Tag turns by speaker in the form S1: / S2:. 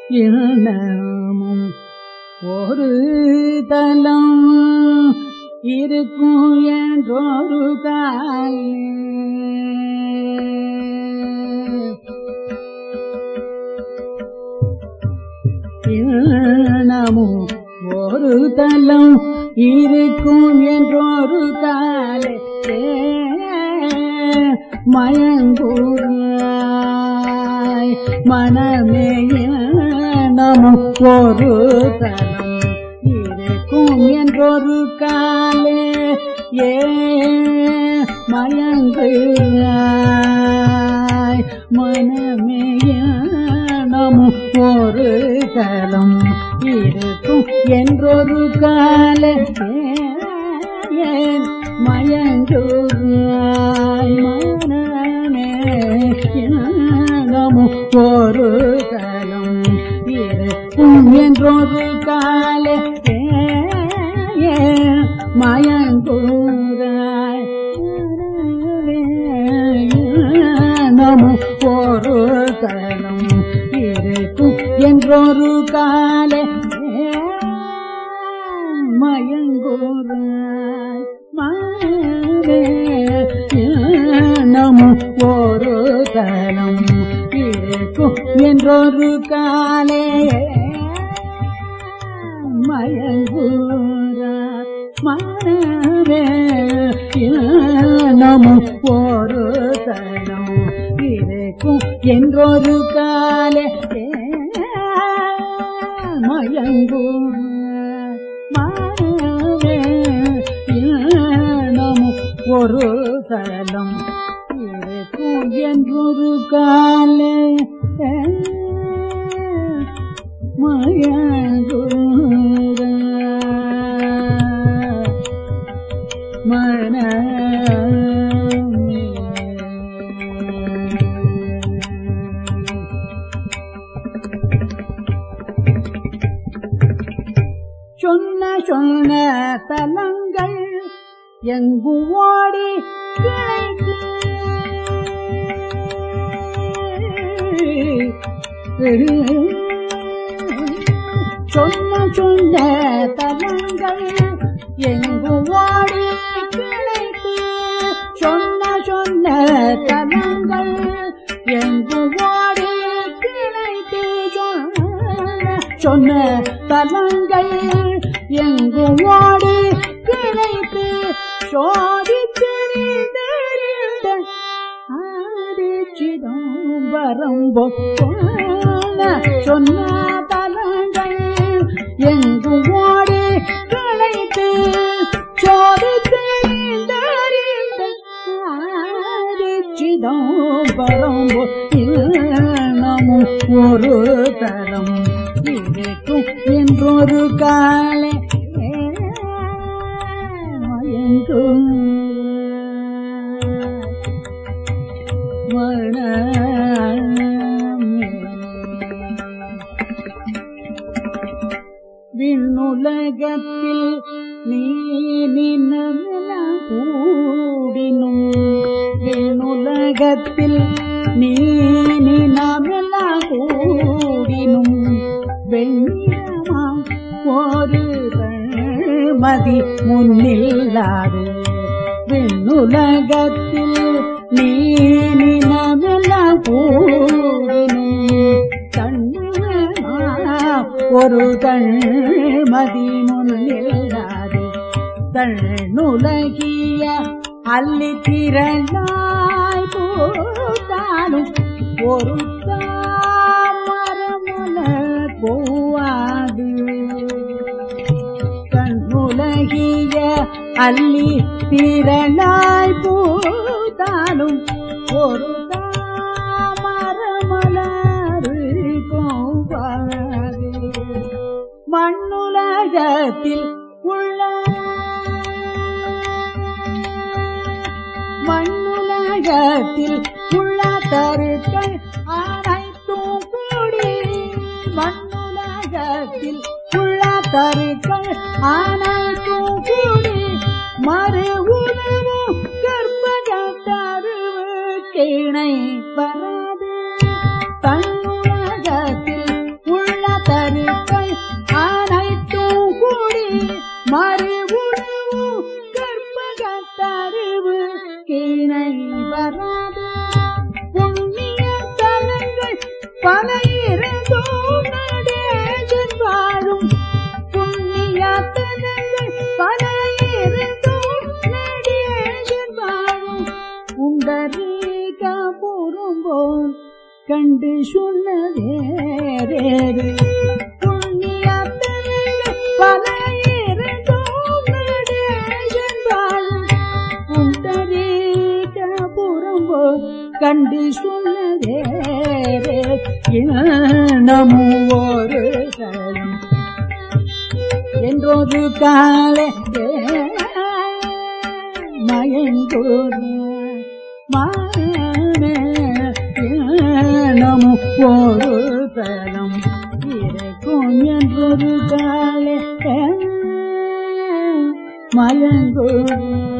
S1: இனமும் ஒரு தலம் இருக்கும் என்றொரு காலே இனமும் ஒரு தலம் இருக்கும் என்றொரு காலே மயங்கூராய் மனமே நமம் ஒரு தலம் இருக்கும் என்றொரு காலே ஏ மயங்குறாய் மனமே நமம் ஒரு தலம் இருக்கும் என்றொரு காலே ஏன் மயங்குறாய் மனமே நமம் ஒரு தலம் இருக்கும் என்றொரு காலே மயங்கூராய் நமு ஒரு தலம் இருக்கும் என்றொரு காலே மயங்கூராய் மாவே நமு ஒரு தலம் இருக்கும் என்றொரு காலே மயங்கூராய் மாவே நமு ஒரு தலம் இருக்கும் என்றொரு காலே மயங்கூராய் மாவே நமு ஒரு தலம் இருக்கும் என்றொரு காலே மயங்கூராய் சொன்ன சொன்ன தலங்கள் எங்கு ஓடி சொன்ன சொன்ன தலங்கள் எங்கு ஓடி கிடைத்து சொன்ன சொன்ன தலங்கள் எங்கு ஓடி கிடைத்து சொன்ன சொன்ன தலங்கள் எங்கு ஓடி கிடைத்து சோதித்தெறிந்த ஆதிச்சிதம்பரம் சொன்ன தலங்கள் எங்கு ஓடி கிடைத்து சோதித்தெறிந்த ஆதிச்சிதம்பரம் நமும் ஒரு தரம் இருக்கும் என்றொரு காலை மயங்கும் விண்ணுலகத்தில் நீ நின்னமெல்லாம் கூடினும் விண்ணுலகத்தில் நீ நின்னமெல்லாம் கூடினும் வெண்ணிறமா ஒரு மதி முன்னில்லாது விண்ணுலகத்தில் நீ நினமெல்லாம் கூடினும் கண்ணா ஒரு கண்மதி முன்னில்லாது தன்னுலகிய அள்ளி திரளாய் போதாலும் ஒரு தாமரமுல போவாது கண்ணுலகிய அள்ளி திரளாய் போதாலும் ஒரு தாமரமலரு போவாது மண்ணுலகத்தில் உள்ள மண்ணுலகத்தில் உள்ள தருக்கள் அனைத்தும் கூடி மண்ணுலகத்தில் உள்ள தருக்கள் அனைத்தும் கூடி மறு உணவு கற்பக தருவு கிணை வராது தன்னுலகத்தில் உள்ள இருந்தும் நடேசன் வாழும் புண்ணியாத்தனங்கள் பல இருந்தும் நடேசன் வாழும் உண்டரீக புறம்போல் கண்டு சொன்னதேரேறு புண்ணியாத்தனங்கள் பல இருந்தும் நடேசன் வாழும் உண்டரீக புறம்போல் கண்டு சொன்னதே நமும் ஒரு சலம் என்றொரு காலே மயங்கூர் நமும் ஒரு தலம் இருக்கும் என்றொரு காலே மயங்கூர்